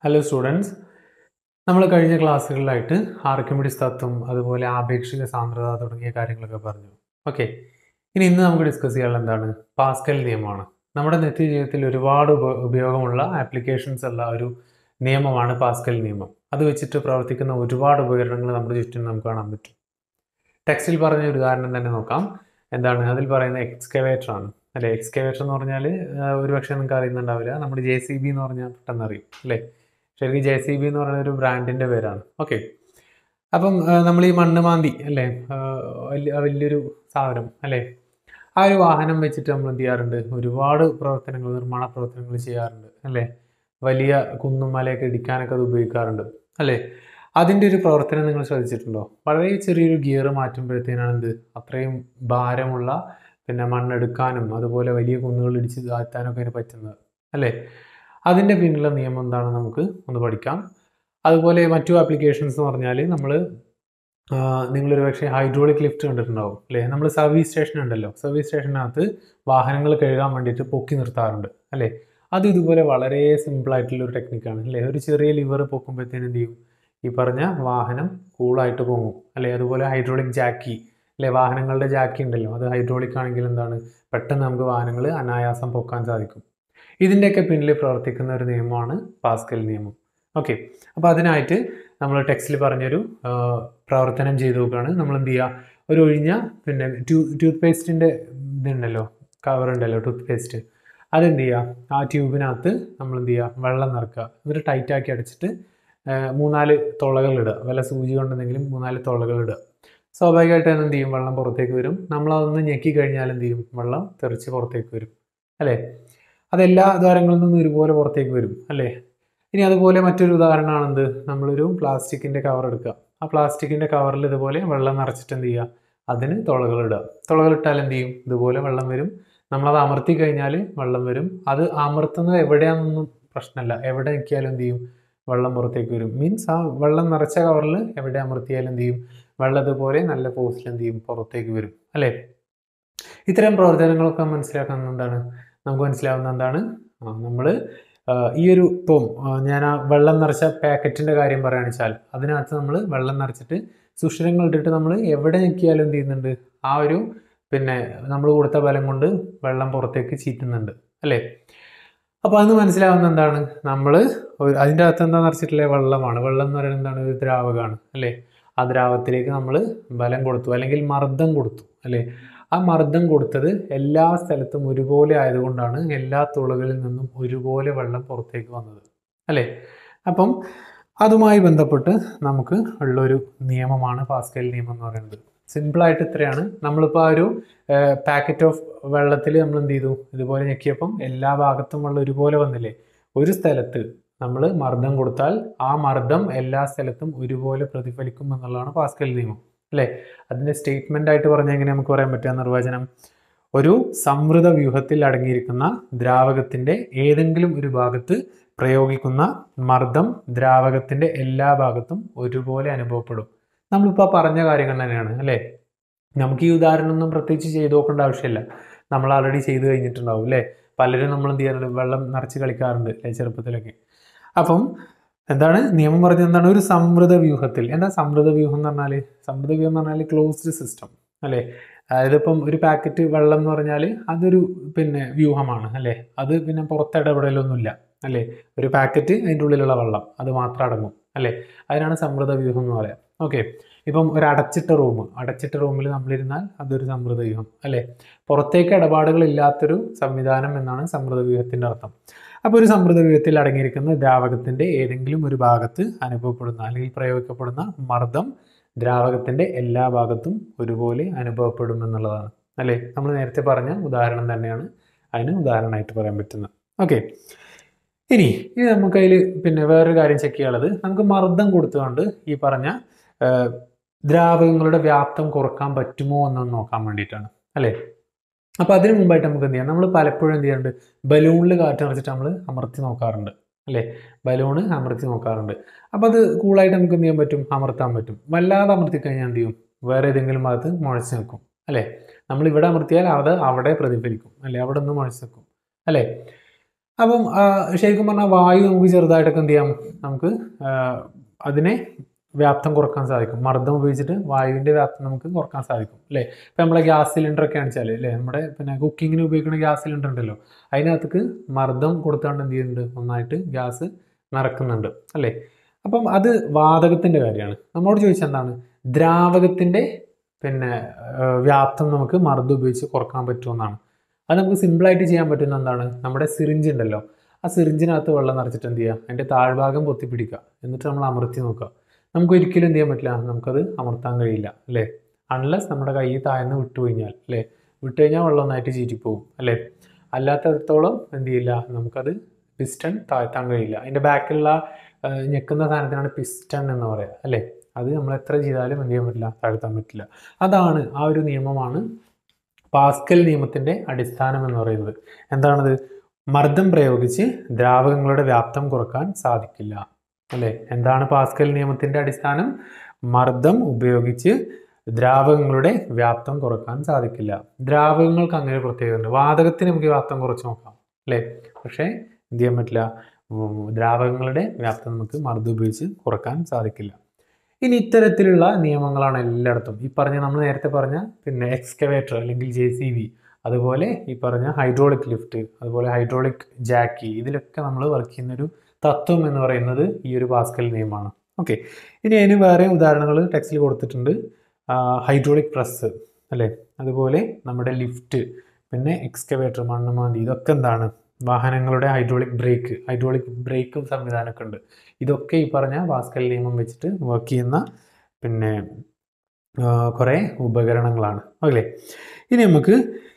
hello students നമ്മൾ കഴിഞ്ഞ ക്ലാസ്സുകളിലായിട്ട് Archimedes തത്വം അതുപോലെ ആപേക്ഷിക സാന്ദ്രത തുടങ്ങിയ കാര്യങ്ങളൊക്കെ പറഞ്ഞു ഓക്കെ ഇനി ഇന്ന് നമുക്ക് ഡിസ്കസ് ചെയ്യാനുള്ള എന്താണ് പാസ്കൽ നിയമമാണ് നമ്മുടെ നിത്യ ജീവിതത്തിൽ ഒരുപാട് ഉപ- ഉപയോഗമുള്ള ആപ്ലിക്കേഷൻസ് ഉള്ള ഒരു നിയമമാണ് പാസ്കൽ നിയമം അത് വെച്ചിട്ട് പ്രവർത്തിക്കുന്ന ഒരുപാട് ഉപകരണങ്ങൾ നമ്മുടെ ചുറ്റും നമുക്ക് കാണാൻ പറ്റും ടെക്സ്റ്റിൽ പറഞ്ഞ ഒരു ഉദാഹരണം തന്നെ നോക്കാം എന്താണ് അതിൽ പറയുന്ന എക്സ്കവേറ്റർ ആണ് അല്ലെ എക്സ്കവേറ്റർ എന്ന് പറഞ്ഞാൽ ഒരുപക്ഷെ നിങ്ങൾക്ക് അറിയുന്നുണ്ടാവില്ല നമ്മുടെ ജെ സി ബി എന്ന് പറഞ്ഞാൽ പെട്ടെന്ന് അറിയും അല്ലേ ശരിക്കും ജെ സി ബി എന്ന് പറയുന്ന ഒരു ബ്രാൻഡിൻ്റെ പേരാണ് ഓക്കെ അപ്പം നമ്മൾ ഈ മണ്ണ് മാന്തി അല്ലേ ആ, വലിയ വലിയൊരു സാധനം അല്ലേ ആ ഒരു വാഹനം വെച്ചിട്ട് നമ്മൾ എന്ത് ചെയ്യാറുണ്ട് ഒരുപാട് പ്രവർത്തനങ്ങൾ നിർമ്മാണ പ്രവർത്തനങ്ങൾ ചെയ്യാറുണ്ട് അല്ലേ വലിയ കുന്നും മലയൊക്കെ ഇടിക്കാനൊക്കെ അത് ഉപയോഗിക്കാറുണ്ട് അല്ലേ അതിൻ്റെ ഒരു പ്രവർത്തനം നിങ്ങൾ ശ്രദ്ധിച്ചിട്ടുണ്ടോ വളരെ ചെറിയൊരു ഗിയർ മാറ്റുമ്പോഴത്തേനാണ് എന്ത് അത്രയും ഭാരമുള്ള പിന്നെ മണ്ണെടുക്കാനും അതുപോലെ വലിയ കുന്നുകൾ ഇടിച്ച് താഴ്ത്താനൊക്കെ അതിന് പറ്റുന്നത് അല്ലേ അതിൻ്റെ പിന്നിലുള്ള നിയമം എന്താണ് നമുക്ക് ഒന്ന് പഠിക്കാം അതുപോലെ മറ്റു ആപ്ലിക്കേഷൻസ് എന്ന് പറഞ്ഞാൽ നമ്മൾ നിങ്ങളൊരു പക്ഷേ ഹൈഡ്രോളിക് ലിഫ്റ്റ് കണ്ടിട്ടുണ്ടാവും അല്ലേ നമ്മൾ സർവീസ് സ്റ്റേഷൻ ഉണ്ടല്ലോ സർവീസ് സ്റ്റേഷനകത്ത് വാഹനങ്ങൾ കഴുകാൻ വേണ്ടിയിട്ട് പൊക്കി നിർത്താറുണ്ട് അല്ലേ അത് ഇതുപോലെ വളരെ സിമ്പിൾ ആയിട്ടുള്ള ഒരു ടെക്നിക്കാണ് അല്ലേ ഒരു ചെറിയ ലിവർ പൊക്കുമ്പോഴത്തേനും എന്ത് ചെയ്യും ഈ പറഞ്ഞ വാഹനം കൂളായിട്ട് പൊങ്ങും അല്ലേ അതുപോലെ ഹൈഡ്രോളിക് ജാക്കി അല്ലേ വാഹനങ്ങളുടെ ജാക്കി ഉണ്ടല്ലോ അത് ഹൈഡ്രോളിക് ആണെങ്കിൽ എന്താണ് പെട്ടെന്ന് നമുക്ക് വാഹനങ്ങൾ അനായാസം പൊക്കാൻ സാധിക്കും ഇതിൻ്റെയൊക്കെ പിന്നിൽ പ്രവർത്തിക്കുന്ന ഒരു നിയമമാണ് പാസ്കൽ നിയമം ഓക്കെ അപ്പോൾ അതിനായിട്ട് നമ്മൾ ടെക്സ്റ്റിൽ പറഞ്ഞൊരു ആ, പ്രവർത്തനം ചെയ്ത് നോക്കുകയാണ് നമ്മൾ എന്ത് ചെയ്യുക ഒരു ഒഴിഞ്ഞ പിന്നെ ട്യൂ ടൂത്ത് പേസ്റ്റിൻ്റെ ഇതുണ്ടല്ലോ കവർ ഉണ്ടല്ലോ ടൂത്ത് പേസ്റ്റ് അതെന്ത് ചെയ്യുക ആ ട്യൂബിനകത്ത് നമ്മൾ എന്ത് ചെയ്യുക വെള്ളം നിറക്കുക എന്നിട്ട് ടൈറ്റാക്കി അടച്ചിട്ട് ആ, മൂന്നാല് തുളകൾ ഇടുക വല്ല സൂചി കൊണ്ടെന്തെങ്കിലും മൂന്നാല് തുളകൾ ഇടുക സ്വാഭാവികമായിട്ട് അത് എന്ത് ചെയ്യും വെള്ളം പുറത്തേക്ക് വരും നമ്മളതൊന്ന് ഞെക്കി കഴിഞ്ഞാൽ എന്ത് ചെയ്യും വെള്ളം തെറിച്ച് പുറത്തേക്ക് വരും അല്ലേ അതെല്ലാ ദ്വാരങ്ങളിൽ നിന്നും ഒരുപോലെ പുറത്തേക്ക് വരും അല്ലേ ഇനി അതുപോലെ മറ്റൊരു ഉദാഹരണമാണ് എന്ത് നമ്മളൊരു പ്ലാസ്റ്റിക്കിൻ്റെ കവർ എടുക്കുക ആ പ്ലാസ്റ്റിക്കിൻ്റെ കവറിൽ ഇതുപോലെ വെള്ളം നിറച്ചിട്ട് എന്ത് ചെയ്യുക അതിന് തുളകൾ ഇടുക തുളകൾ ഇട്ടാൽ എന്ത് ചെയ്യും ഇതുപോലെ വെള്ളം വരും നമ്മളത് അമർത്തി കഴിഞ്ഞാൽ വെള്ളം വരും അത് അമർത്തുന്നത് എവിടെയാണെന്നൊന്നും പ്രശ്നമല്ല എവിടെ നിൽക്കിയാലും എന്ത് ചെയ്യും വെള്ളം പുറത്തേക്ക് വരും മീൻസ് ആ വെള്ളം നിറച്ച കവറിൽ എവിടെ അമർത്തിയാലും എന്ത് ചെയ്യും വെള്ളം ഇതുപോലെ നല്ല ഫോഴ്സിൽ എന്ത് ചെയ്യും പുറത്തേക്ക് വരും അല്ലേ ഇത്തരം പ്രവർത്തനങ്ങളൊക്കെ മനസ്സിലാക്കാൻ എന്താണ് നമുക്ക് മനസ്സിലാവുന്ന എന്താണ് നമ്മൾ ഈ ഒരു ഇപ്പം ആ, ഞാൻ ആ വെള്ളം നിറച്ച പാക്കറ്റിൻ്റെ കാര്യം പറയുകയാണെന്ന് വെച്ചാൽ അതിനകത്ത് നമ്മൾ വെള്ളം നിറച്ചിട്ട് സുഷിരങ്ങൾ ഇട്ടിട്ട് നമ്മൾ എവിടെ നിൽക്കിയാലും എന്ത് ചെയ്യുന്നുണ്ട് ആ ഒരു പിന്നെ നമ്മൾ കൊടുത്ത ബലം കൊണ്ട് വെള്ളം പുറത്തേക്ക് ചീറ്റുന്നുണ്ട് അല്ലേ അപ്പോൾ അന്ന് മനസ്സിലാവുന്ന എന്താണ് നമ്മൾ അതിൻ്റെ അകത്ത് എന്താ നിറച്ചിട്ടുള്ള വെള്ളമാണ് വെള്ളം എന്ന് പറയുന്നത് എന്താണ് ഒരു ദ്രാവകമാണ് അല്ലേ ആ ദ്രാവകത്തിലേക്ക് നമ്മൾ ബലം കൊടുത്തു അല്ലെങ്കിൽ മർദ്ദം കൊടുത്തു അല്ലേ ആ മർദ്ദം കൊടുത്തത് എല്ലാ സ്ഥലത്തും ഒരുപോലെ ആയതുകൊണ്ടാണ് എല്ലാ തുളകളിൽ നിന്നും ഒരുപോലെ വെള്ളം പുറത്തേക്ക് വന്നത് അല്ലേ അപ്പം അതുമായി ബന്ധപ്പെട്ട് നമുക്ക് ഉള്ളൊരു നിയമമാണ് പാസ്കൽ നിയമം എന്ന് പറയുന്നത് സിമ്പിളായിട്ട് ഇത്രയാണ് നമ്മളിപ്പോൾ ആ ഒരു പാക്കറ്റ് ഓഫ് വെള്ളത്തിൽ നമ്മൾ എന്ത് ചെയ്തു ഇതുപോലെ ഞെക്കിയപ്പം എല്ലാ ഭാഗത്തും വെള്ളം ഒരുപോലെ വന്നില്ലേ ഒരു സ്ഥലത്ത് നമ്മൾ മർദ്ദം കൊടുത്താൽ ആ മർദ്ദം എല്ലാ സ്ഥലത്തും ഒരുപോലെ പ്രതിഫലിക്കും എന്നുള്ളതാണ് പാസ്കൽ നിയമം അല്ലേ അതിൻ്റെ സ്റ്റേറ്റ്മെൻ്റ് ആയിട്ട് പറഞ്ഞാൽ എങ്ങനെ നമുക്ക് പറയാൻ പറ്റുക നിർവചനം ഒരു സമൃദ്ധ വ്യൂഹത്തിൽ അടങ്ങിയിരിക്കുന്ന ദ്രാവകത്തിൻ്റെ ഏതെങ്കിലും ഒരു ഭാഗത്ത് പ്രയോഗിക്കുന്ന മർദ്ദം ദ്രാവകത്തിൻ്റെ എല്ലാ ഭാഗത്തും ഒരുപോലെ അനുഭവപ്പെടും നമ്മളിപ്പോൾ പറഞ്ഞ കാര്യങ്ങൾ തന്നെയാണ് അല്ലേ നമുക്ക് ഈ ഉദാഹരണം ഒന്നും പ്രത്യേകിച്ച് ചെയ്തു നോക്കേണ്ട ആവശ്യമില്ല നമ്മൾ ആൾറെഡി ചെയ്തു കഴിഞ്ഞിട്ടുണ്ടാവും അല്ലേ പലരും നമ്മൾ എന്ത് ചെയ്യാറുണ്ട് വെള്ളം നിറച്ച് കളിക്കാറുണ്ട് അല്ലേ ചെറുപ്പത്തിലൊക്കെ അപ്പം എന്താണ് നിയമം പറഞ്ഞത് എന്താണ് ഒരു സമൃദ്ധ വ്യൂഹത്തിൽ എന്താ സമൃദ്ധ വ്യൂഹം എന്ന് പറഞ്ഞാൽ സമൃദ്ധ വ്യൂഹം എന്ന് പറഞ്ഞാൽ ക്ലോസ്ഡ് സിസ്റ്റം അല്ലേ അതായത് ഇപ്പം ഒരു പാക്കറ്റ് വെള്ളം എന്ന് പറഞ്ഞാൽ അതൊരു പിന്നെ വ്യൂഹമാണ് അല്ലേ അത് പിന്നെ പുറത്തിടപെടലൊന്നുമില്ല അല്ലേ ഒരു പാക്കറ്റ് അതിൻ്റെ ഉള്ളിലുള്ള വെള്ളം അത് മാത്രം അടങ്ങും അല്ലേ അതിനാണ് സമൃദ്ധ വ്യൂഹം എന്ന് പറയാം ഓക്കെ ഇപ്പം ഒരു അടച്ചിട്ട റൂം അടച്ചിട്ട റൂമിൽ നമ്മളിരുന്നാൽ അതൊരു സമൃദ്ധ വ്യൂഹം അല്ലേ പുറത്തേക്ക് ഇടപാടുകൾ ഇല്ലാത്തൊരു സംവിധാനം എന്നാണ് സമൃദ്ധ വ്യൂഹത്തിൻ്റെ അർത്ഥം അപ്പോൾ ഒരു സമൃദ്ധ വ്യൂഹത്തിൽ അടങ്ങിയിരിക്കുന്ന ദ്രാവകത്തിൻ്റെ ഏതെങ്കിലും ഒരു ഭാഗത്ത് അനുഭവപ്പെടുന്ന അല്ലെങ്കിൽ പ്രയോഗിക്കപ്പെടുന്ന മർദ്ദം ദ്രാവകത്തിൻ്റെ എല്ലാ ഭാഗത്തും ഒരുപോലെ അനുഭവപ്പെടും എന്നുള്ളതാണ് അല്ലേ നമ്മൾ നേരത്തെ പറഞ്ഞ ഉദാഹരണം തന്നെയാണ് അതിന് ഉദാഹരണമായിട്ട് പറയാൻ പറ്റുന്നത് ഓക്കെ ഇനി ഇനി നമുക്ക് അതിൽ പിന്നെ വേറൊരു കാര്യം ചെക്ക് ചെയ്യാനുള്ളത് നമുക്ക് മർദ്ദം കൊടുത്തുകൊണ്ട് ഈ പറഞ്ഞ ആ, ദ്രാവകങ്ങളുടെ വ്യാപ്തം കുറക്കാൻ പറ്റുമോ എന്നൊന്ന് നോക്കാൻ വേണ്ടിയിട്ടാണ് അല്ലേ അപ്പോൾ അതിന് മുമ്പായിട്ട് നമുക്ക് എന്ത് ചെയ്യാം നമ്മൾ പലപ്പോഴും എന്ത് ചെയ്യാറുണ്ട് ബലൂണിൽ കാറ്റ് നിറച്ചിട്ട് നമ്മൾ അമർത്തി നോക്കാറുണ്ട് അല്ലേ ബലൂണ് അമർത്തി നോക്കാറുണ്ട് അപ്പോൾ അത് കൂളായിട്ട് നമുക്ക് എന്ത് ചെയ്യാൻ പറ്റും അമർത്താൻ പറ്റും വല്ലാതെ അമർത്തി കഴിഞ്ഞാൽ എന്ത് ചെയ്യും വേറെ ഏതെങ്കിലും ഭാഗത്ത് മുഴച്ച് നിൽക്കും അല്ലേ നമ്മൾ ഇവിടെ അമർത്തിയാൽ അത് അവിടെ പ്രതിഫലിക്കും അല്ലേ അവിടെ ഒന്ന് മുഴച്ച് നിൽക്കും അല്ലേ അപ്പം ആ, ശരിക്കും പറഞ്ഞാൽ വായു നമുക്ക് ചെറുതായിട്ടൊക്കെ എന്ത് ചെയ്യാം നമുക്ക് ആ, അതിനെ വ്യാപ്തം കുറക്കാൻ സാധിക്കും മർദ്ദം ഉപയോഗിച്ചിട്ട് വായുവിൻ്റെ വ്യാപ്തം നമുക്ക് കുറക്കാൻ സാധിക്കും അല്ലേ ഇപ്പം നമ്മളെ ഗ്യാസ് സിലിണ്ടർ ഒക്കെ ആണെച്ചാൽ അല്ലേ നമ്മുടെ പിന്നെ കുക്കിങ്ങിന് ഉപയോഗിക്കുന്ന ഗ്യാസ് സിലിണ്ടർ ഉണ്ടല്ലോ അതിനകത്തേക്ക് മർദ്ദം കൊടുത്താണ്ട് എന്ത് ചെയ്യുന്നുണ്ട് നന്നായിട്ട് ഗ്യാസ് നിറക്കുന്നുണ്ട് അല്ലേ അപ്പം അത് വാതകത്തിൻ്റെ കാര്യമാണ് നമ്മോട് ചോദിച്ചാൽ എന്താണ് ദ്രാവകത്തിൻ്റെ പിന്നെ ആ, വ്യാപ്തം നമുക്ക് മർദ്ദം ഉപയോഗിച്ച് കുറക്കാൻ പറ്റുമെന്നാണ് അത് നമുക്ക് സിമ്പിളായിട്ട് ചെയ്യാൻ പറ്റുന്ന എന്താണ് നമ്മുടെ സിറിഞ്ച് ഉണ്ടല്ലോ ആ സിറിഞ്ചിനകത്ത് വെള്ളം നിറച്ചിട്ട് എന്ത് ചെയ്യുക അതിൻ്റെ താഴ്ഭാഗം പൊത്തി പിടിക്കുക എന്നിട്ട് നമ്മൾ അമർത്തി നോക്കുക നമുക്ക് ഒരിക്കലും എന്ത് ചെയ്യാൻ പറ്റില്ല നമുക്കത് അമർത്താൻ കഴിയില്ല അല്ലേ അൺലെസ് നമ്മുടെ കൈ താഴ്ന്ന് വിട്ടു കഴിഞ്ഞാൽ അല്ലേ വിട്ടു കഴിഞ്ഞാൽ വെള്ളം ഒന്നായിട്ട് ചീറ്റിപ്പോവും അല്ലേ അല്ലാത്തടത്തോളം എന്ത് ചെയ്യില്ല നമുക്കത് പിസ്റ്റൺ താഴ്ത്താൻ കഴിയില്ല അതിൻ്റെ ബാക്കിലുള്ള ആ, ഞെക്കുന്ന സാധനത്തിനാണ് പിസ്റ്റൺ എന്ന് പറയുക അല്ലേ അത് നമ്മൾ എത്ര ചെയ്താലും എന്ത് ചെയ്യാൻ പറ്റില്ല താഴ്ത്താൻ പറ്റില്ല അതാണ് ആ ഒരു നിയമമാണ് പാസ്കൽ നിയമത്തിൻ്റെ അടിസ്ഥാനം എന്ന് പറയുന്നത് എന്താണത് മർദ്ദം പ്രയോഗിച്ച് ദ്രാവകങ്ങളുടെ വ്യാപ്തം കുറക്കാൻ സാധിക്കില്ല അല്ലേ എന്താണ് പാസ്കൽ നിയമത്തിൻ്റെ അടിസ്ഥാനം മർദ്ദം ഉപയോഗിച്ച് ദ്രാവകങ്ങളുടെ വ്യാപ്തം കുറക്കാൻ സാധിക്കില്ല ദ്രാവകങ്ങൾക്ക് അങ്ങനെ ഒരു പ്രത്യേകത ഉണ്ട് വാതകത്തിന് നമുക്ക് വ്യാപ്തം കുറച്ച് നോക്കാം അല്ലേ പക്ഷേ എന്ത് ചെയ്യാൻ പറ്റില്ല ഉം, ദ്രാവകങ്ങളുടെ വ്യാപ്തം നമുക്ക് മർദ്ദം ഉപയോഗിച്ച് കുറക്കാൻ സാധിക്കില്ല ഇനി ഇത്തരത്തിലുള്ള നിയമങ്ങളാണ് എല്ലായിടത്തും ഈ പറഞ്ഞ നമ്മൾ നേരത്തെ പറഞ്ഞ പിന്നെ എക്സ്കവേറ്റർ അല്ലെങ്കിൽ ജെ സി ബി അതുപോലെ ഈ പറഞ്ഞ ഹൈഡ്രോളിക് ലിഫ്റ്റ് അതുപോലെ ഹൈഡ്രോളിക് ജാക്കി ഇതിലൊക്കെ നമ്മൾ വർക്ക് ചെയ്യുന്നൊരു തത്വം എന്ന് പറയുന്നത് ഈ ഒരു പാസ്കൽ നിയമമാണ് ഓക്കെ ഇനി അതിന് വേറെ ഉദാഹരണങ്ങൾ ടെക്സ്റ്റിൽ കൊടുത്തിട്ടുണ്ട് ഹൈഡ്രോളിക് പ്രസ് അല്ലേ അതുപോലെ നമ്മുടെ ലിഫ്റ്റ് പിന്നെ എക്സ്കവേറ്റർ മണ്ണുമാന്തി ഇതൊക്കെ എന്താണ് വാഹനങ്ങളുടെ ഹൈഡ്രോളിക് ബ്രേക്ക് ഹൈഡ്രോളിക് ബ്രേക്കും സംവിധാനമൊക്കെ ഉണ്ട് ഇതൊക്കെ ഈ പറഞ്ഞ പാസ്കൽ നിയമം വെച്ചിട്ട് വർക്ക് ചെയ്യുന്ന പിന്നെ ആ, കുറേ ഉപകരണങ്ങളാണ് അല്ലേ ഇനി നമുക്ക്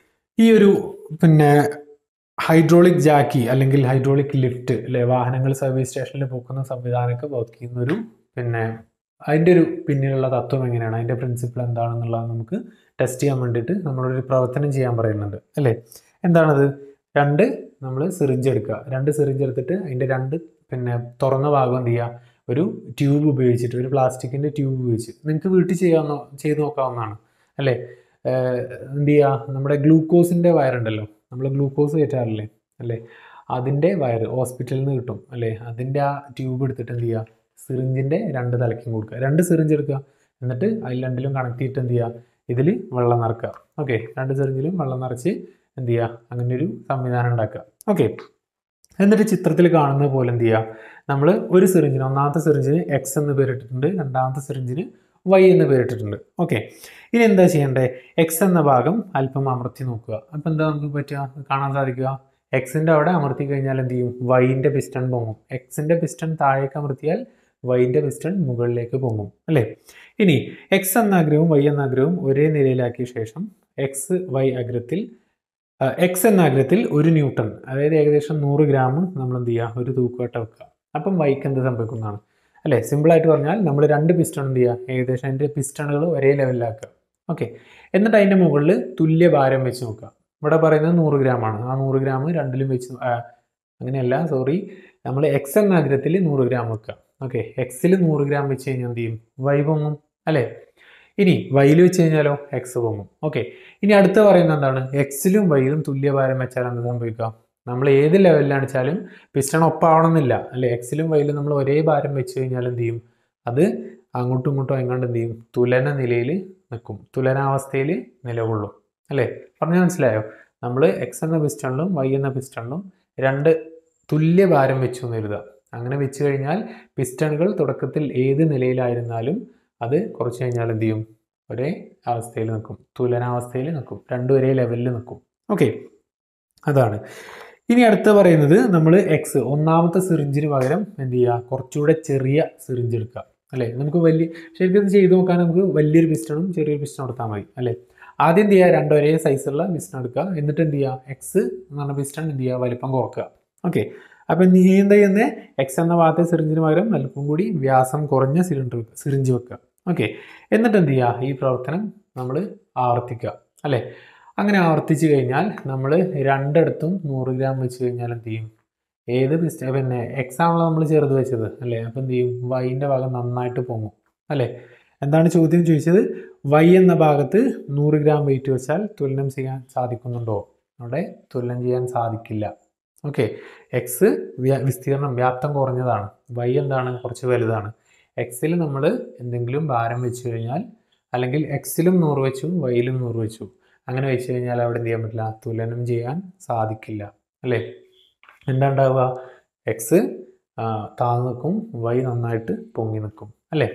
ഈ ഒരു പിന്നെ ഹൈഡ്രോളിക് ജാക്കി അല്ലെങ്കിൽ ഹൈഡ്രോളിക് ലിഫ്റ്റ് അല്ലെ വാഹനങ്ങൾ സർവീസ് സ്റ്റേഷനിൽ പോക്കുന്ന സംവിധാനമൊക്കെ വർക്ക് ചെയ്യുന്ന ഒരു പിന്നെ അതിൻ്റെ ഒരു പിന്നിലുള്ള തത്വം എങ്ങനെയാണ് അതിൻ്റെ പ്രിൻസിപ്പിൾ എന്താണെന്നുള്ളത് നമുക്ക് ടെസ്റ്റ് ചെയ്യാൻ വേണ്ടിയിട്ട് നമ്മളൊരു പ്രവർത്തനം ചെയ്യാൻ പറയുന്നുണ്ട് അല്ലേ എന്താണത് രണ്ട് നമ്മൾ സിറിഞ്ച് എടുക്കുക രണ്ട് സിറിഞ്ച് എടുത്തിട്ട് അതിൻ്റെ രണ്ട് പിന്നെ തുറന്ന ഭാഗം എന്ത് ചെയ്യുക ഒരു ട്യൂബ് ഉപയോഗിച്ചിട്ട് ഒരു പ്ലാസ്റ്റിക്കിൻ്റെ ട്യൂബ് ഉപയോഗിച്ച് നിങ്ങൾക്ക് വീട്ടിൽ ചെയ്യാവുന്ന ചെയ്ത് നോക്കാവുന്നതാണ് അല്ലേ ഏഹ് എന്ത് ചെയ്യുക നമ്മുടെ ഗ്ലൂക്കോസിൻ്റെ വയറുണ്ടല്ലോ നമ്മൾ ഗ്ലൂക്കോസ് കയറ്റാറില്ലേ അല്ലേ അതിൻ്റെ വയറ് ഹോസ്പിറ്റലിൽ നിന്ന് കിട്ടും അല്ലേ അതിൻ്റെ ആ ട്യൂബ് എടുത്തിട്ട് എന്ത് ചെയ്യുക സിറിഞ്ചിൻ്റെ രണ്ട് തലയ്ക്കും കൊടുക്കുക രണ്ട് സിറിഞ്ച് എടുക്കുക എന്നിട്ട് അതിൽ രണ്ടിലും കണക്ട് ചെയ്തിട്ട് എന്ത് ചെയ്യുക ഇതിൽ വെള്ളം നിറക്കുക ഓക്കെ രണ്ട് സിറിഞ്ചിലും വെള്ളം നിറച്ച് എന്ത് ചെയ്യുക അങ്ങനെ ഒരു സംവിധാനം ഉണ്ടാക്കുക ഓക്കെ എന്നിട്ട് ചിത്രത്തിൽ കാണുന്ന പോലെ എന്ത് ചെയ്യുക നമ്മൾ ഒരു സിറിഞ്ചിന് ഒന്നാമത്തെ സിറിഞ്ചിന് എക്സ് എന്ന് പേരിട്ടിട്ടുണ്ട് രണ്ടാമത്തെ സിറിഞ്ചിന് വൈ എന്ന് പേരിട്ടിട്ടുണ്ട് ഓക്കെ ഇനി എന്താ ചെയ്യേണ്ടത് എക്സ് എന്ന ഭാഗം അല്പം അമർത്തി നോക്കുക അപ്പം എന്താ നമുക്ക് പറ്റുക കാണാൻ സാധിക്കുക എക്സിൻ്റെ അവിടെ അമർത്തി കഴിഞ്ഞാൽ എന്ത് ചെയ്യും വൈൻ്റെ പിസ്റ്റൺ പൊങ്ങും എക്സിൻ്റെ പിസ്റ്റൺ താഴേക്ക് അമർത്തിയാൽ വൈൻ്റെ പിസ്റ്റൺ മുകളിലേക്ക് പൊങ്ങും അല്ലേ ഇനി എക്സ് എന്ന അഗ്രവും വൈ എന്ന അഗ്രവും ഒരേ നിലയിലാക്കിയ ശേഷം എക്സ് വൈ അഗ്രത്തിൽ എക്സ് എന്ന അഗ്രത്തിൽ ഒരു ന്യൂട്ടൺ അതായത് ഏകദേശം നൂറ് ഗ്രാം നമ്മൾ എന്ത് ചെയ്യുക ഒരു തൂക്കുവട്ട വെക്കുക അപ്പം വൈക്ക് എന്ത് സംഭവിക്കുന്നതാണ് അല്ലേ സിമ്പിളായിട്ട് പറഞ്ഞാൽ നമ്മൾ രണ്ട് പിസ്റ്റൺ എന്ത് ചെയ്യുക ഏകദേശം അതിൻ്റെ പിസ്റ്റണുകൾ ഒരേ ലെവലിലാക്കുക ഓക്കെ എന്നിട്ട് അതിൻ്റെ മുകളിൽ തുല്യ ഭാരം വെച്ച് നോക്കുക ഇവിടെ പറയുന്നത് നൂറ് ഗ്രാമാണ് ആ നൂറ് ഗ്രാം രണ്ടിലും വെച്ച് നോ- ആ, അങ്ങനെയല്ല സോറി നമ്മൾ എക്സ് എന്ന അഗ്രത്തിൽ നൂറ് ഗ്രാം വെക്കുക ഓക്കെ എക്സിൽ നൂറ് ഗ്രാം വെച്ച് കഴിഞ്ഞാൽ എന്ത് ചെയ്യും വൈ പൊങ്ങും അല്ലേ ഇനി വൈയിൽ വെച്ച് കഴിഞ്ഞാലോ എക്സ് പൊങ്ങും ഓക്കെ ഇനി അടുത്ത പറയുന്നത് എന്താണ് എക്സിലും വൈയിലും തുല്യ ഭാരം വെച്ചാൽ എന്ത് സംഭവിക്കുക നമ്മൾ ഏത് ലെവലിലാണ് വെച്ചാലും പിസ്റ്റൺ ഒപ്പാവണമെന്നില്ല അല്ലേ എക്സിലും വൈയിലും നമ്മൾ ഒരേ ഭാരം വെച്ച് കഴിഞ്ഞാൽ എന്ത് ചെയ്യും അത് അങ്ങോട്ടും ഇങ്ങോട്ടും എങ്ങാണ്ട് എന്ത് ചെയ്യും തുലന നിലയിൽ നിൽക്കും തുലനാവസ്ഥയിൽ നിലകൊള്ളും അല്ലേ പറഞ്ഞാൽ മനസ്സിലായോ നമ്മൾ എക്സ് എന്ന പിസ്റ്റണിലും വൈ എന്ന പിസ്റ്റണിലും രണ്ട് തുല്യ ഭാരം വെച്ചു എന്ന് കരുതുക അങ്ങനെ വെച്ച് കഴിഞ്ഞാൽ പിസ്റ്റണുകൾ തുടക്കത്തിൽ ഏത് നിലയിലായിരുന്നാലും അത് കുറച്ച് കഴിഞ്ഞാൽ എന്ത് ചെയ്യും ഒരേ അവസ്ഥയിൽ നിൽക്കും തുലനാവസ്ഥയിൽ നിൽക്കും രണ്ടും ഒരേ ലെവലിൽ നിൽക്കും ഓക്കെ അതാണ് ഇനി അടുത്ത പറയുന്നത് നമ്മൾ എക്സ് ഒന്നാമത്തെ സിറിഞ്ചിന് പകരം എന്ത് ചെയ്യുക കുറച്ചുകൂടെ ചെറിയ സിറിഞ്ച് എടുക്കുക അല്ലേ നമുക്ക് വലിയ ശരിക്കും ഇത് ചെയ്ത് നോക്കാൻ നമുക്ക് വലിയൊരു പിസ്റ്റണും ചെറിയൊരു പിസ്റ്റണും എടുത്താൽ മതി അല്ലേ ആദ്യം എന്ത് ചെയ്യുക രണ്ടും ഒരേ സൈസുള്ള പിസ്റ്റൺ എടുക്കുക എന്നിട്ട് എന്ത് ചെയ്യുക എക്സ് എന്ന് പറഞ്ഞ പിസ്റ്റൺ എന്ത് ചെയ്യുക വലിപ്പം കുറക്കുക ഓക്കെ അപ്പം നീ എന്താ ചെയ്യുന്നത് എക്സ് എന്ന ഭാഗത്തെ സിറിഞ്ചിന് പകരം അല്പം കൂടി വ്യാസം കുറഞ്ഞ സിലിണ്ടർ സിറിഞ്ച് വെക്കുക ഓക്കെ എന്നിട്ട് എന്ത് ചെയ്യുക ഈ പ്രവർത്തനം നമ്മൾ ആവർത്തിക്കുക അല്ലേ അങ്ങനെ ആവർത്തിച്ച് കഴിഞ്ഞാൽ നമ്മൾ രണ്ടിടത്തും നൂറ് ഗ്രാം വെച്ച് കഴിഞ്ഞാൽ എന്ത് ചെയ്യും ഏത് പിസ്റ്റ പിന്നെ എക്സ് ആണല്ലോ നമ്മൾ ചെറുത് വെച്ചത് അല്ലേ അപ്പം എന്ത് ചെയ്യും വൈൻ്റെ ഭാഗം നന്നായിട്ട് പൊങ്ങും അല്ലേ എന്താണ് ചോദ്യം ചോദിച്ചത് വൈ എന്ന ഭാഗത്ത് നൂറ് ഗ്രാം വെയിറ്റ് വെച്ചാൽ തുലനം ചെയ്യാൻ സാധിക്കുന്നുണ്ടോ അവിടെ തുലനം ചെയ്യാൻ സാധിക്കില്ല ഓക്കെ എക്സ് വിസ്തീർണം വ്യാപ്തം കുറഞ്ഞതാണ് വൈ എന്താണ് കുറച്ച് വലുതാണ് എക്സിൽ നമ്മൾ എന്തെങ്കിലും ഭാരം വെച്ച് കഴിഞ്ഞാൽ അല്ലെങ്കിൽ എക്സിലും നൂറ് വെച്ചു വൈയിലും നൂറ് വെച്ചു അങ്ങനെ വെച്ച് കഴിഞ്ഞാൽ അവിടെ എന്ത് ചെയ്യാൻ പറ്റില്ല തുലനം ചെയ്യാൻ സാധിക്കില്ല അല്ലേ എന്താ ഉണ്ടാവുക എക്സ് താഴ്ന്നു നിൽക്കും വൈ നന്നായിട്ട് പൊങ്ങി നിൽക്കും അല്ലേ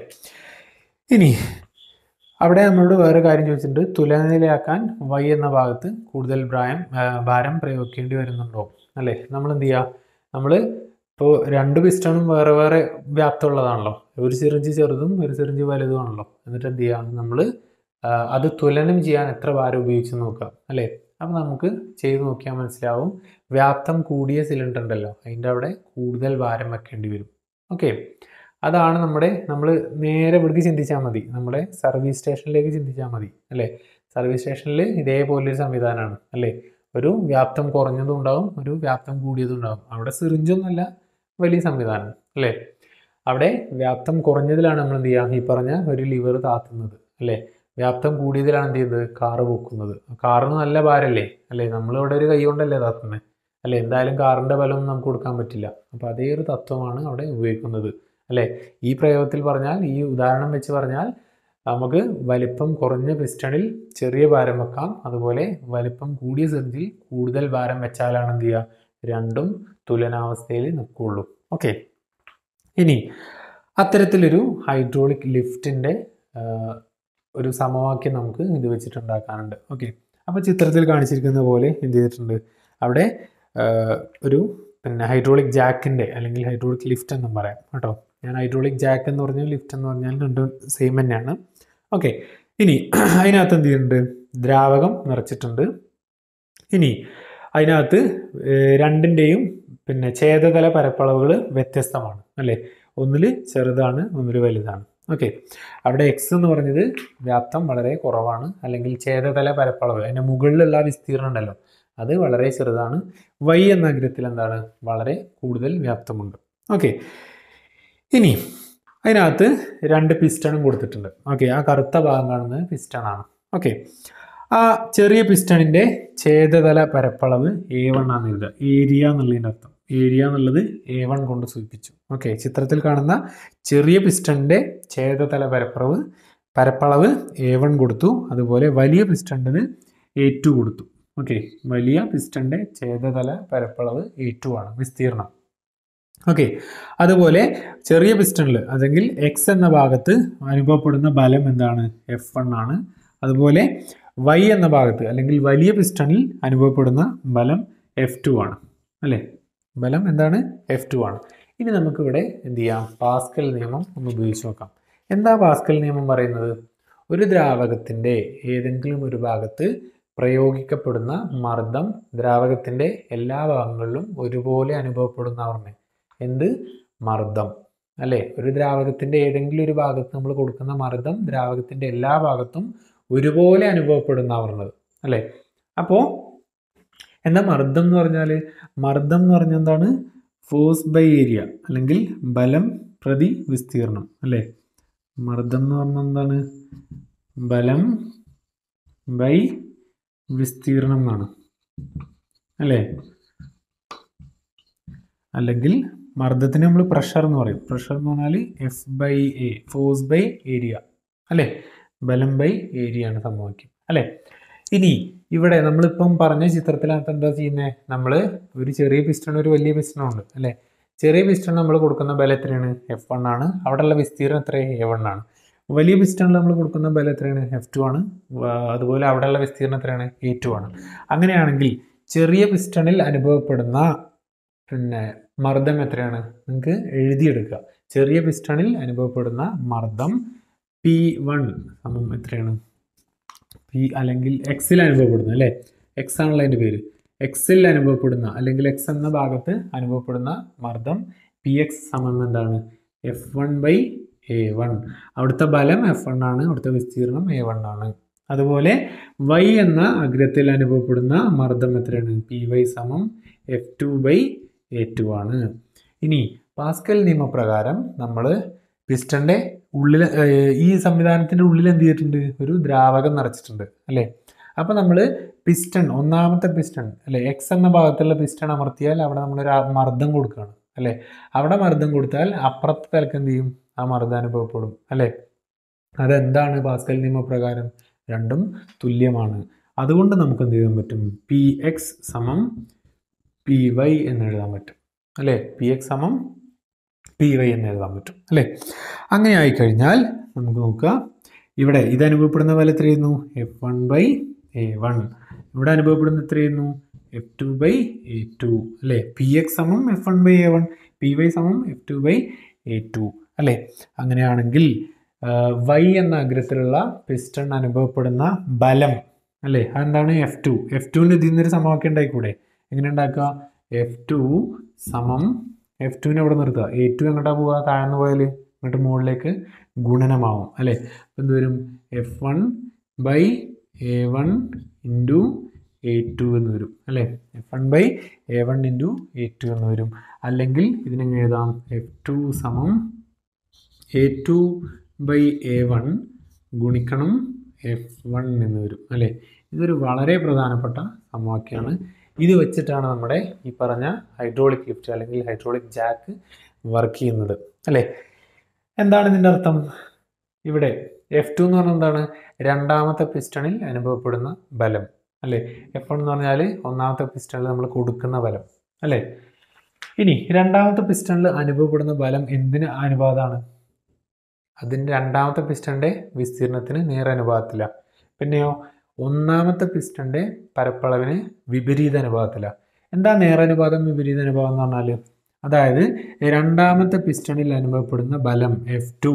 ഇനി അവിടെ നമ്മളോട് വേറെ കാര്യം ചോദിച്ചിട്ടുണ്ട് തുലനിലയാക്കാൻ വൈ എന്ന ഭാഗത്ത് കൂടുതൽ പ്രായം ആ, ഭാരം പ്രയോഗിക്കേണ്ടി വരുന്നുണ്ടോ അല്ലേ നമ്മൾ എന്ത് ചെയ്യുക നമ്മൾ ഇപ്പോൾ രണ്ട് പിസ്റ്റണും വേറെ വേറെ വ്യാപ്തമുള്ളതാണല്ലോ ഒരു സിറിഞ്ച് ചെറുതും ഒരു സിറിഞ്ച് വലുതുമാണല്ലോ എന്നിട്ട് എന്ത് ചെയ്യുക നമ്മൾ അത് തുലനം ചെയ്യാൻ എത്ര ഭാരം ഉപയോഗിച്ച് നോക്കാം അല്ലേ അപ്പം നമുക്ക് ചെയ്ത് നോക്കിയാൽ മനസ്സിലാവും വ്യാപ്തം കൂടിയ സിലിണ്ടർ ഉണ്ടല്ലോ അതിൻ്റെ അവിടെ കൂടുതൽ ഭാരം വെക്കേണ്ടി വരും ഓക്കെ അതാണ് നമ്മുടെ നമ്മൾ നേരെ ഇവിടേക്ക് ചിന്തിച്ചാൽ മതി നമ്മുടെ സർവീസ് സ്റ്റേഷനിലേക്ക് ചിന്തിച്ചാൽ മതി അല്ലേ സർവീസ് സ്റ്റേഷനിൽ ഇതേപോലൊരു സംവിധാനമാണ് അല്ലേ ഒരു വ്യാപ്തം കുറഞ്ഞതും ഉണ്ടാവും ഒരു വ്യാപ്തം കൂടിയതും ഉണ്ടാവും അവിടെ സിറിഞ്ചൊന്നുമല്ല വലിയ സംവിധാനം അല്ലേ അവിടെ വ്യാപ്തം കുറഞ്ഞതിലാണ് നമ്മൾ എന്ത് ചെയ്യുക ഈ പറഞ്ഞ ഒരു ലിവർ താത്തുന്നത് അല്ലേ വ്യാപ്തം കൂടിയതിലാണ് എന്ത് ചെയ്യുന്നത് കാറ് പൊക്കുന്നത് കാറിന് നല്ല ഭാരല്ലേ അല്ലേ നമ്മളിവിടെ ഒരു കൈ കൊണ്ടല്ലേ താത്തുന്നത് അല്ലേ എന്തായാലും കാറിൻ്റെ ബലം നമുക്ക് കൊടുക്കാൻ പറ്റില്ല അപ്പോൾ അതേ ഒരു തത്വമാണ് അവിടെ ഉപയോഗിക്കുന്നത് അല്ലേ ഈ പ്രയോഗത്തിൽ പറഞ്ഞാൽ ഈ ഉദാഹരണം വെച്ച് പറഞ്ഞാൽ നമുക്ക് വലിപ്പം കുറഞ്ഞ പിസ്റ്റണിൽ ചെറിയ ഭാരം വെക്കാം അതുപോലെ വലിപ്പം കൂടിയ സിറിഞ്ചിൽ കൂടുതൽ ഭാരം വെച്ചാലാണ് എന്ത് ചെയ്യുക രണ്ടും തുലനാവസ്ഥയിൽ നിൽക്കുകയുള്ളൂ ഓക്കെ ഇനി അത്തരത്തിലൊരു ഹൈഡ്രോളിക് ലിഫ്റ്റിൻ്റെ ഒരു സമവാക്യം നമുക്ക് ഇത് വെച്ചിട്ടുണ്ടാക്കാനുണ്ട് ഓക്കെ അപ്പോൾ ചിത്രത്തിൽ കാണിച്ചിരിക്കുന്ന പോലെ എന്ത് ചെയ്തിട്ടുണ്ട് അവിടെ ആ, ഒരു പിന്നെ ഹൈഡ്രോളിക് ജാക്കിൻ്റെ അല്ലെങ്കിൽ ഹൈഡ്രോളിക് ലിഫ്റ്റ് എന്നും പറയാം കേട്ടോ ഞാൻ ഹൈഡ്രോളിക് ജാക്ക് എന്ന് പറഞ്ഞാൽ ലിഫ്റ്റ് എന്ന് പറഞ്ഞാൽ രണ്ടും സെയിം തന്നെയാണ് ഓക്കെ ഇനി അതിനകത്ത് എന്ത് ചെയ്യുന്നുണ്ട് ദ്രാവകം നിറച്ചിട്ടുണ്ട് ഇനി അതിനകത്ത് ഏഹ്, രണ്ടിൻ്റെയും പിന്നെ ഛേദതല പരപ്പളവുകൾ വ്യത്യസ്തമാണ് അല്ലേ ഒന്നിൽ ചെറുതാണ് ഒന്നിൽ വലുതാണ് ഓക്കെ അവിടെ എക്സ് എന്ന് പറഞ്ഞത് വ്യാപ്തം വളരെ കുറവാണ് അല്ലെങ്കിൽ ഛേദതല പരപ്പളവ് അതിൻ്റെ മുകളിലുള്ള ആ വിസ്തീർണം ഉണ്ടല്ലോ അത് വളരെ ചെറുതാണ് വൈ എന്ന അഗ്രത്തിൽ എന്താണ് വളരെ കൂടുതൽ വ്യാപ്തമുണ്ട് ഓക്കെ ഇനി അതിനകത്ത് രണ്ട് പിസ്റ്റണും കൊടുത്തിട്ടുണ്ട് ഓക്കെ ആ കറുത്ത ഭാഗം കാണുന്നത് പിസ്റ്റണാണ് ഓക്കെ ആ ചെറിയ പിസ്റ്റണിൻ്റെ ഛേദതല പരപ്പളവ് എ വൺ ആണ് എഴുതുക ഏരിയ എന്നുള്ളതിൻ്റെ അർത്ഥം ഏരിയ എന്നുള്ളത് എ വൺ കൊണ്ട് സൂചിപ്പിച്ചു ഓക്കെ ചിത്രത്തിൽ കാണുന്ന ചെറിയ പിസ്റ്റണിൻ്റെ ഛേദതല പരപ്പളവ് പരപ്പളവ് എ വൺ കൊടുത്തു അതുപോലെ വലിയ പിസ്റ്റണിന് എ ടു കൊടുത്തു ഓക്കെ വലിയ പിസ്റ്റണിൻ്റെ ഛേദതല പരപ്പളവ് എ ടു ആണ് വിസ്തീർണം ഓക്കെ അതുപോലെ ചെറിയ പിസ്റ്റണിൽ അല്ലെങ്കിൽ എക്സ് എന്ന ഭാഗത്ത് അനുഭവപ്പെടുന്ന ബലം എന്താണ് എഫ് വൺ ആണ് അതുപോലെ വൈ എന്ന ഭാഗത്ത് അല്ലെങ്കിൽ വലിയ പിസ്റ്റണിൽ അനുഭവപ്പെടുന്ന ബലം എഫ് ടു ആണ് അല്ലേ ബലം എന്താണ് എഫ് ടു ആണ് ഇനി നമുക്കിവിടെ എന്ത് ചെയ്യാം പാസ്കൽ നിയമം ഒന്ന് ഉപയോഗിച്ച് നോക്കാം എന്താ പാസ്കൽ നിയമം പറയുന്നത് ഒരു ദ്രാവകത്തിൻ്റെ ഏതെങ്കിലും ഒരു ഭാഗത്ത് പ്രയോഗിക്കപ്പെടുന്ന മർദ്ദം ദ്രാവകത്തിൻ്റെ എല്ലാ ഭാഗങ്ങളിലും ഒരുപോലെ അനുഭവപ്പെടുന്നവർക്ക് എന്ത് മർദ്ദം അല്ലേ ഒരു ദ്രാവകത്തിൻ്റെ ഏതെങ്കിലും ഒരു ഭാഗത്ത് നമ്മൾ കൊടുക്കുന്ന മർദ്ദം ദ്രാവകത്തിൻ്റെ എല്ലാ ഭാഗത്തും ഒരുപോലെ അനുഭവപ്പെടുന്നവർന്നത് അല്ലേ അപ്പോൾ എന്താ മർദ്ദം എന്ന് പറഞ്ഞാൽ മർദ്ദം എന്ന് പറഞ്ഞാൽ എന്താണ് ഫോഴ്സ് ബൈ ഏരിയ അല്ലെങ്കിൽ ബലം പ്രതി വിസ്തീർണം അല്ലേ മർദ്ദം എന്ന് പറഞ്ഞാൽ എന്താണ് ബലം ബൈ വിസ്തീർണം എന്നാണ് അല്ലേ അല്ലെങ്കിൽ മർദ്ദത്തിന് നമ്മൾ പ്രഷർ എന്ന് പറയും പ്രഷർ എന്ന് പറഞ്ഞാൽ F by A force by area അല്ലേ ബലം ബൈ ഏരിയ ആണ് സമവാക്യം അല്ലേ ഇനി ഇവിടെ നമ്മളിപ്പം പറഞ്ഞ ചിത്രത്തിനകത്ത് എന്താ ചെയ്യുന്നത് നമ്മൾ ഒരു ചെറിയ പിസ്റ്റൺ ഒരു വലിയ പിസ്റ്റണും ഉണ്ട് അല്ലേ ചെറിയ പിസ്റ്റൺ നമ്മൾ കൊടുക്കുന്ന ബലം എത്രയാണ് എഫ് വൺ ആണ് അവിടെയുള്ള വിസ്തീർണം എത്ര എ വൺ ആണ് വലിയ പിസ്റ്റണിൽ നമ്മൾ കൊടുക്കുന്ന ബലം എത്രയാണ് എഫ് ടു ആണ് വ- അതുപോലെ അവിടെയുള്ള വിസ്തീർണം എത്രയാണ് എ ടു ആണ് അങ്ങനെയാണെങ്കിൽ ചെറിയ പിസ്റ്റണിൽ അനുഭവപ്പെടുന്ന പിന്നെ മർദ്ദം എത്രയാണ് നിങ്ങൾക്ക് എഴുതിയെടുക്കുക ചെറിയ പിസ്റ്റണിൽ അനുഭവപ്പെടുന്ന മർദ്ദം പി വൺ സമം എത്രയാണ് പി അല്ലെങ്കിൽ എക്സിൽ അനുഭവപ്പെടുന്ന അല്ലേ എക്സ് ആണല്ലോ അതിൻ്റെ പേര് എക്സിൽ അനുഭവപ്പെടുന്ന അല്ലെങ്കിൽ എക്സ് എന്ന ഭാഗത്ത് അനുഭവപ്പെടുന്ന മർദ്ദം പി എക്സ് സമം എന്താണ് F one by A one അവിടുത്തെ ബലം എഫ് വൺ ആണ് അവിടുത്തെ വിസ്തീർണം എ വൺ ആണ് അതുപോലെ വൈ എന്ന അഗ്രത്തിൽ അനുഭവപ്പെടുന്ന മർദ്ദം എത്രയാണ് പി വൈ സമം F two by A two ആണ് ഇനി പാസ്കൽ നിയമപ്രകാരം നമ്മൾ പിസ്റ്റൻ്റെ ഉള്ളിൽ ഏഹ്, ഈ സംവിധാനത്തിൻ്റെ ഉള്ളിൽ എന്ത് ചെയ്തിട്ടുണ്ട് ഒരു ദ്രാവകം നിറച്ചിട്ടുണ്ട് അല്ലേ അപ്പോൾ നമ്മൾ പിസ്റ്റൺ ഒന്നാമത്തെ പിസ്റ്റൺ അല്ലെ എക്സ് എന്ന ഭാഗത്തുള്ള പിസ്റ്റൺ അമർത്തിയാൽ അവിടെ നമ്മളൊരു ആ മർദ്ദം കൊടുക്കുകയാണ് അല്ലേ അവിടെ മർദ്ദം കൊടുത്താൽ അപ്പുറത്തെ തലക്ക് എന്ത് ചെയ്യും ആ മർദ്ദം അനുഭവപ്പെടും അല്ലേ അതെന്താണ് പാസ്കൽ നിയമപ്രകാരം രണ്ടും തുല്യമാണ് അതുകൊണ്ട് നമുക്ക് എന്ത് ചെയ്യാൻ പറ്റും പി എക്സ് സമം പി വൈ എന്ന് എഴുതാൻ പറ്റും അല്ലേ പി എക്സ് സമം പി വൈ എന്ന് എഴുതാൻ പറ്റും അല്ലേ അങ്ങനെ ആയിക്കഴിഞ്ഞാൽ നമുക്ക് നോക്കുക ഇവിടെ ഇത് അനുഭവപ്പെടുന്ന പോലെ എത്രയായിരുന്നു F one by A one ഇവിടെ അനുഭവപ്പെടുന്ന എത്രയായിരുന്നു F two by A two അല്ലേ പി എക്സ് സമം F one by A one P Y സമം F two by A two അല്ലേ അങ്ങനെയാണെങ്കിൽ വൈ എന്ന അഗ്രത്തിലുള്ള പിസ്റ്റൺ അനുഭവപ്പെടുന്ന ബലം അല്ലേ അതെന്താണ് എഫ് ടു എഫ് ടുവിന് ഇതിൽ നിന്നൊരു സമവാക്യം ഉണ്ടായിക്കൂടെ എങ്ങനെ ഉണ്ടാക്കുക എഫ് ടു സമം എഫ് ടുവിനെ അവിടെ നിർത്തുക എ ടു എങ്ങോട്ടാ പോവുക താഴ്ന്നു പോയാൽ ഇങ്ങോട്ട് മുകളിലേക്ക് ഗുണനമാവും അല്ലേ അപ്പം എന്ത് വരും F one by A one into A two എന്ന് വരും അല്ലേ F one by A one into A two എന്ന് വരും അല്ലെങ്കിൽ ഇതിനെങ്ങനെ എഴുതാം എഫ് ടു സമം A two by A one ഗുണിക്കണം എഫ് വൺ എന്ന് വരും അല്ലേ ഇതൊരു വളരെ പ്രധാനപ്പെട്ട സമവാക്യമാണ് ഇത് വെച്ചിട്ടാണ് നമ്മുടെ ഈ പറഞ്ഞ ഹൈഡ്രോളിക് ലിഫ്റ്റ് അല്ലെങ്കിൽ ഹൈഡ്രോളിക് ജാക്ക് വർക്ക് ചെയ്യുന്നത് അല്ലേ എന്താണ് ഇതിൻ്റെ അർത്ഥം ഇവിടെ എഫ് ടു എന്ന് പറഞ്ഞാൽ എന്താണ് രണ്ടാമത്തെ പിസ്റ്റണിൽ അനുഭവപ്പെടുന്ന ബലം അല്ലേ എഫ് വൺ എന്ന് പറഞ്ഞാൽ ഒന്നാമത്തെ പിസ്റ്റണിൽ നമ്മൾ കൊടുക്കുന്ന ബലം അല്ലേ ഇനി രണ്ടാമത്തെ പിസ്റ്റണിൽ അനുഭവപ്പെടുന്ന ബലം എന്തിന് അനുപാതമാണ് അതിൻ്റെ രണ്ടാമത്തെ പിസ്റ്റണിൻ്റെ വിസ്തീർണത്തിന് നേരനുപാതത്തില്ല പിന്നെയോ ഒന്നാമത്തെ പിസ്റ്റണിൻ്റെ പരപ്പളവിന് വിപരീത അനുപാതത്തില്ല എന്താ നേരനുപാതം വിപരീത അനുപാതം എന്ന് പറഞ്ഞാൽ അതായത് രണ്ടാമത്തെ പിസ്റ്റണിൽ അനുഭവപ്പെടുന്ന ബലം എഫ് ടു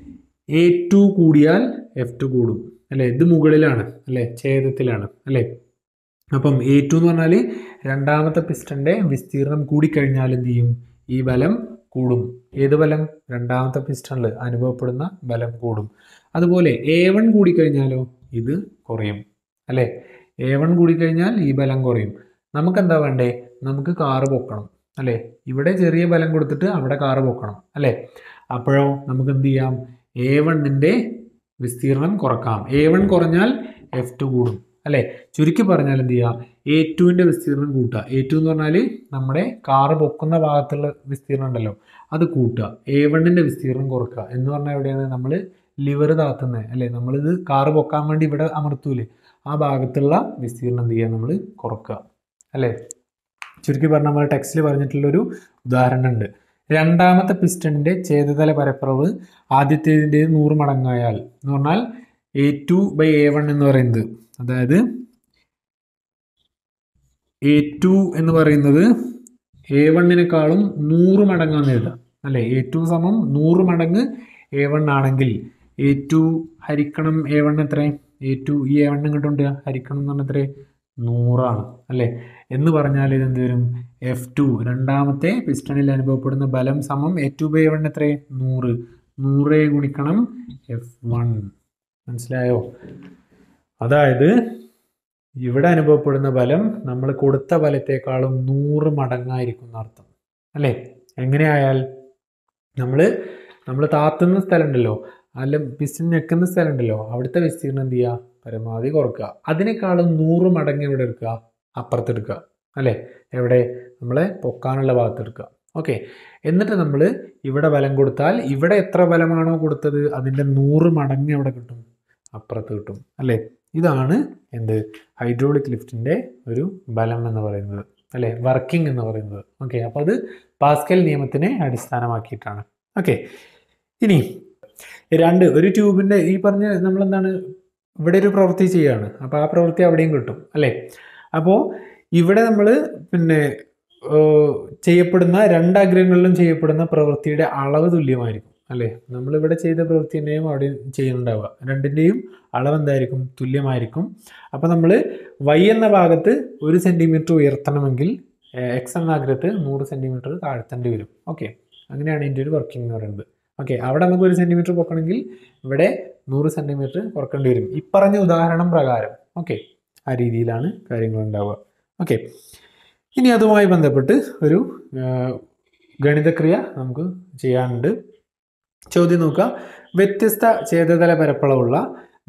എ ടു കൂടിയാൽ എഫ് ടു കൂടും അല്ലേ ഇത് മുകളിലാണ് അല്ലേ ഛേദത്തിലാണ് അല്ലേ അപ്പം എ ടു എന്ന് പറഞ്ഞാൽ രണ്ടാമത്തെ പിസ്റ്റൻ്റെ വിസ്തീർണം കൂടിക്കഴിഞ്ഞാൽ എന്ത് ചെയ്യും ഈ ബലം കൂടും ഏത് ബലം രണ്ടാമത്തെ പിസ്റ്റണിൽ അനുഭവപ്പെടുന്ന ബലം കൂടും അതുപോലെ എ വൺ കൂടിക്കഴിഞ്ഞാലോ ഇത് കുറയും അല്ലേ എ വൺ കൂടിക്കഴിഞ്ഞാൽ ഈ ബലം കുറയും നമുക്ക് എന്താ വേണ്ടേ നമുക്ക് കാറ് പൊക്കണം അല്ലേ ഇവിടെ ചെറിയ ബലം കൊടുത്തിട്ട് അവിടെ കാറ് പൊക്കണം അല്ലേ അപ്പോഴോ നമുക്ക് എന്ത് ചെയ്യാം എ വണ്ണിൻ്റെ വിസ്തീർണം കുറക്കാം എ വൺ കുറഞ്ഞാൽ എഫ് ടു കൂടും അല്ലേ ചുരുക്കി പറഞ്ഞാൽ എന്ത് ചെയ്യുക എ ടുവിൻ്റെ വിസ്തീർണം കൂട്ടുക എ ടു എന്ന് പറഞ്ഞാൽ നമ്മുടെ കാറ് പൊക്കുന്ന ഭാഗത്തുള്ള വിസ്തീർണം ഉണ്ടല്ലോ അത് കൂട്ടുക എ വണ്ണിൻ്റെ വിസ്തീർണം കുറക്കുക എന്ന് പറഞ്ഞാൽ എവിടെയാണ് നമ്മൾ ലിവർ താത്തുന്നത് അല്ലേ നമ്മളിത് കാറ് പൊക്കാൻ വേണ്ടി ഇവിടെ അമർത്തൂലേ ആ ഭാഗത്തുള്ള വിസ്തീർണം എന്ത് ചെയ്യുക നമ്മൾ കുറക്കുക അല്ലേ ചുരുക്കി പറഞ്ഞാൽ നമ്മൾ ടെക്സ്റ്റിൽ പറഞ്ഞിട്ടുള്ളൊരു ഉദാഹരണം ഉണ്ട് രണ്ടാമത്തെ പിസ്റ്റണിൻ്റെ ഛേദതല പരപ്പളവ് ആദ്യത്തേതിൻ്റെ നൂറ് മടങ്ങായാൽ എന്ന് പറഞ്ഞാൽ A two by A one എന്ന് പറയുന്നത് അതായത് എ ടു എന്ന് പറയുന്നത് എ വണ്ണിനേക്കാളും നൂറ് മടങ്ങാന്ന് എഴുതാം അല്ലേ എ ടു സമം നൂറ് മടങ്ങ് എ വൺ ആണെങ്കിൽ എ ടു ഹരിക്കണം എ വൺ എത്ര എ ടു ഈ എ വൺ ഇങ്ങോട്ടുണ്ട് ഹരിക്കണം എന്ന് പറഞ്ഞാൽ എത്ര നൂറാണ് അല്ലേ എന്ന് പറഞ്ഞാൽ ഇത് എന്ത് വരും എഫ് ടു രണ്ടാമത്തെ പിസ്റ്റണിൽ അനുഭവപ്പെടുന്ന ബലം സമം എ ടു ബൈ വൺ എത്ര നൂറ് നൂറ് ഗുണിക്കണം എഫ് വൺ മനസ്സിലായോ അതായത് ഇവിടെ അനുഭവപ്പെടുന്ന ബലം നമ്മൾ കൊടുത്ത ബലത്തെക്കാളും നൂറ് മടങ്ങായിരിക്കും എന്നർത്ഥം അല്ലേ എങ്ങനെയായാൽ നമ്മൾ നമ്മൾ താത്തുന്ന സ്ഥലം ഉണ്ടല്ലോ അല്ല പിസ്റ്റൺ ഞെക്കുന്ന സ്ഥലം ഉണ്ടല്ലോ അവിടുത്തെ വിസ്തീർണം എന്ത് ചെയ്യുക പരമാവധി കുറക്കുക അതിനേക്കാളും നൂറ് മടങ്ങ് എവിടെ എടുക്കുക അപ്പുറത്തെടുക്കുക അല്ലേ എവിടെ നമ്മളെ പൊക്കാനുള്ള ഭാഗത്ത് എടുക്കുക ഓക്കെ എന്നിട്ട് നമ്മൾ ഇവിടെ ബലം കൊടുത്താൽ ഇവിടെ എത്ര ബലമാണോ കൊടുത്തത് അതിൻ്റെ നൂറ് മടങ്ങ് എവിടെ കിട്ടും അപ്പുറത്ത് കിട്ടും അല്ലേ ഇതാണ് എന്ത് ഹൈഡ്രോളിക് ലിഫ്റ്റിൻ്റെ ഒരു ബലം എന്ന് പറയുന്നത് അല്ലേ വർക്കിംഗ് എന്ന് പറയുന്നത് ഓക്കെ അപ്പോൾ അത് പാസ്കൽ നിയമത്തിനെ അടിസ്ഥാനമാക്കിയിട്ടാണ് ഓക്കെ ഇനി രണ്ട് ഒരു ട്യൂബിൻ്റെ ഈ പറഞ്ഞ നമ്മളെന്താണ് ഇവിടെ ഒരു പ്രവൃത്തി ചെയ്യുകയാണ് അപ്പോൾ ആ പ്രവൃത്തി അവിടെയും കിട്ടും അല്ലേ അപ്പോൾ ഇവിടെ നമ്മൾ പിന്നെ ഏഹ്, ചെയ്യപ്പെടുന്ന രണ്ട് ആഗ്രഹങ്ങളിലും ചെയ്യപ്പെടുന്ന പ്രവൃത്തിയുടെ അളവ് തുല്യമായിരിക്കും അല്ലേ നമ്മളിവിടെ ചെയ്ത പ്രവൃത്തി തന്നെയും അവിടെ ചെയ്യുന്നുണ്ടാവുക രണ്ടിൻ്റെയും അളവ് എന്തായിരിക്കും തുല്യമായിരിക്കും അപ്പോൾ നമ്മൾ വൈ എന്ന ഭാഗത്ത് ഒരു സെൻറ്റിമീറ്റർ ഉയർത്തണമെങ്കിൽ എക്സ് എന്ന ആഗ്രഹത്ത് നൂറ് സെൻറ്റിമീറ്റർ താഴ്ത്തേണ്ടി വരും ഓക്കെ അങ്ങനെയാണ് ഇതിൻ്റെ ഒരു വർക്കിംഗ് എന്ന് പറയുന്നത് ഓക്കെ അവിടെ നമുക്ക് ഒരു സെൻറ്റിമീറ്റർ പൊക്കണമെങ്കിൽ ഇവിടെ നൂറ് സെൻറ്റിമീറ്റർ കുറക്കേണ്ടി വരും ഈ പറഞ്ഞ ഉദാഹരണം പ്രകാരം ഓക്കെ ആ രീതിയിലാണ് കാര്യങ്ങൾ ഉണ്ടാവുക ഓക്കെ ഇനി അതുമായി ബന്ധപ്പെട്ട് ഒരു ആ, ഗണിതക്രിയ നമുക്ക് ചെയ്യാനുണ്ട് ചോദ്യം നോക്കുക വ്യത്യസ്ത ഛേദതല പരപ്പളവുള്ള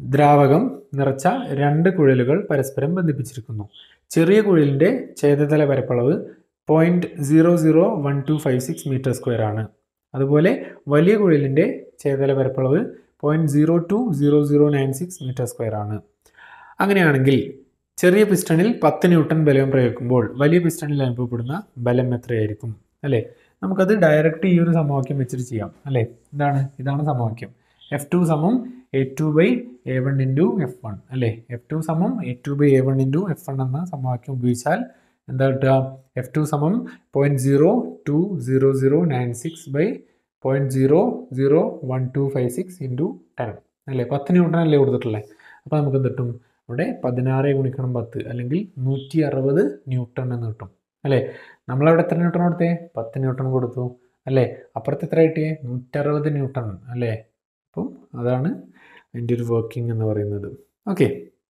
ദ്രാവകം നിറച്ച രണ്ട് കുഴലുകൾ പരസ്പരം ബന്ധിപ്പിച്ചിരിക്കുന്നു ചെറിയ കുഴലിൻ്റെ ഛേദതല പരപ്പളവ് point zero zero one two five six metre square ആണ് അതുപോലെ വലിയ കുഴലിൻ്റെ ഛേദതല പരപ്പളവ് point zero two zero zero nine six metre square ആണ് അങ്ങനെയാണെങ്കിൽ ചെറിയ പിസ്റ്റണിൽ പത്ത് ന്യൂട്ടൺ ബലം പ്രയോഗിക്കുമ്പോൾ വലിയ പിസ്റ്റണിൽ അനുഭവപ്പെടുന്ന ബലം എത്രയായിരിക്കും അല്ലേ നമുക്കത് ഡയറക്റ്റ് ഈ ഒരു സമവാക്യം വെച്ചിട്ട് ചെയ്യാം അല്ലേ എന്താണ് ഇതാണ് സമവാക്യം എഫ് ടു സമം A two by A one into F one അല്ലേ എഫ് ടു സമം A two by A one into F one എന്ന സമവാക്യം ഉപയോഗിച്ചാൽ എന്താ കിട്ടുക എഫ് ടു സമം point zero two zero zero nine six by point zero zero one two five six into ten അല്ലേ പത്ത് ന്യൂട്ടൺ അല്ലേ കൊടുത്തിട്ടുള്ളത് അപ്പോൾ നമുക്ക് എന്ത് കിട്ടും ഇവിടെ പതിനാറ് ഗുണിക്കണം പത്ത് അല്ലെങ്കിൽ നൂറ്റി അറുപത് ന്യൂട്ടൺ എന്ന് കിട്ടും അല്ലേ നമ്മളവിടെ എത്ര ന്യൂട്ടൺ കൊടുത്തേ പത്ത് ന്യൂട്ടൺ കൊടുത്തു അല്ലേ അപ്പുറത്ത് എത്ര കിട്ടിയേ നൂറ്ററുപത് ന്യൂട്ടൺ അല്ലേ അപ്പം അതാണ് അതിൻ്റെ ഒരു വർക്കിംഗ് എന്ന് പറയുന്നത് ഓക്കെ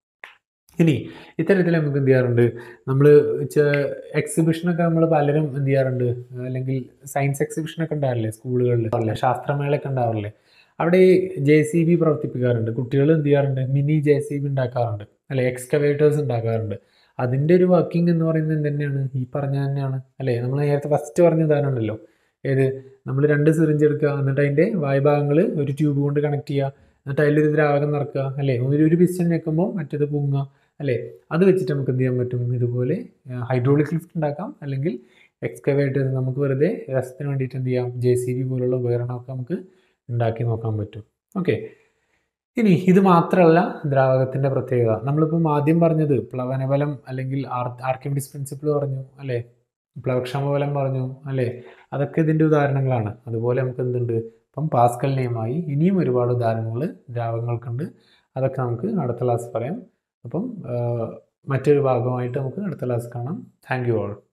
ഇനി ഇത്തരത്തിൽ നമുക്ക് എന്ത് ചെയ്യാറുണ്ട് നമ്മൾ എക്സിബിഷനൊക്കെ നമ്മൾ പലരും എന്ത് ചെയ്യാറുണ്ട് അല്ലെങ്കിൽ സയൻസ് എക്സിബിഷനൊക്കെ ഉണ്ടാവില്ലേ സ്കൂളുകളിൽ അല്ലേ ശാസ്ത്രമേളൊക്കെ ഉണ്ടാവാറില്ലേ അവിടെ ഈ ജെ സി ബി പ്രവർത്തിപ്പിക്കാറുണ്ട് കുട്ടികൾ എന്ത് ചെയ്യാറുണ്ട് മിനി ജെ സി ബി ഉണ്ടാക്കാറുണ്ട് അല്ലെ എക്സ്കവേറ്റേഴ്സ് ഉണ്ടാക്കാറുണ്ട് അതിൻ്റെ ഒരു വർക്കിംഗ് എന്ന് പറയുന്നത് എന്ത് തന്നെയാണ് ഈ പറഞ്ഞ തന്നെയാണ് അല്ലേ നമ്മൾ നേരത്തെ ഫസ്റ്റ് പറഞ്ഞ ഉദാഹരണമുണ്ടല്ലോ ഏത് നമ്മൾ രണ്ട് സിറിഞ്ച് എടുക്കുക എന്നിട്ട് അതിൻ്റെ വായുഭാഗങ്ങൾ ഒരു ട്യൂബ് കൊണ്ട് കണക്ട് ചെയ്യുക എന്നിട്ട് അതിലൊരു ദ്രാവകം നിറക്കുക അല്ലേ ഒരു ഒരു പിസ്റ്റൺ വെക്കുമ്പോൾ മറ്റേത് പൊങ്ങുക അല്ലേ അത് വെച്ചിട്ട് നമുക്ക് എന്ത് ചെയ്യാൻ പറ്റും ഇതുപോലെ ഹൈഡ്രോളിക് ലിഫ്റ്റ് ഉണ്ടാക്കാം അല്ലെങ്കിൽ എക്സ്കവേറ്റേഴ്സ് നമുക്ക് വെറുതെ രസത്തിന് വേണ്ടിയിട്ട് എന്ത് ചെയ്യാം ജെ സി ബി പോലുള്ള ഉപകരണമൊക്കെ നമുക്ക് ഉണ്ടാക്കി നോക്കാൻ പറ്റും ഓക്കെ ഇനി ഇത് മാത്രമല്ല ദ്രാവകത്തിൻ്റെ പ്രത്യേകത നമ്മളിപ്പം ആദ്യം പറഞ്ഞത് പ്ലവനബലം അല്ലെങ്കിൽ ആർ ആർക്കിമിഡിസ് പ്രിൻസിപ്പിൾ പറഞ്ഞു അല്ലേ പ്ലവക്ഷമബലം പറഞ്ഞു അല്ലേ അതൊക്കെ ഇതിൻ്റെ ഉദാഹരണങ്ങളാണ് അതുപോലെ നമുക്ക് എന്തുണ്ട് ഇപ്പം പാസ്കൽ നിയമമായി ഇനിയും ഒരുപാട് ഉദാഹരണങ്ങൾ ദ്രാവകങ്ങൾക്കുണ്ട് അതൊക്കെ നമുക്ക് അടുത്ത ക്ലാസ് പറയാം അപ്പം മറ്റൊരു ഭാഗമായിട്ട് നമുക്ക് അടുത്ത ക്ലാസ് കാണാം താങ്ക് യു ഓൾ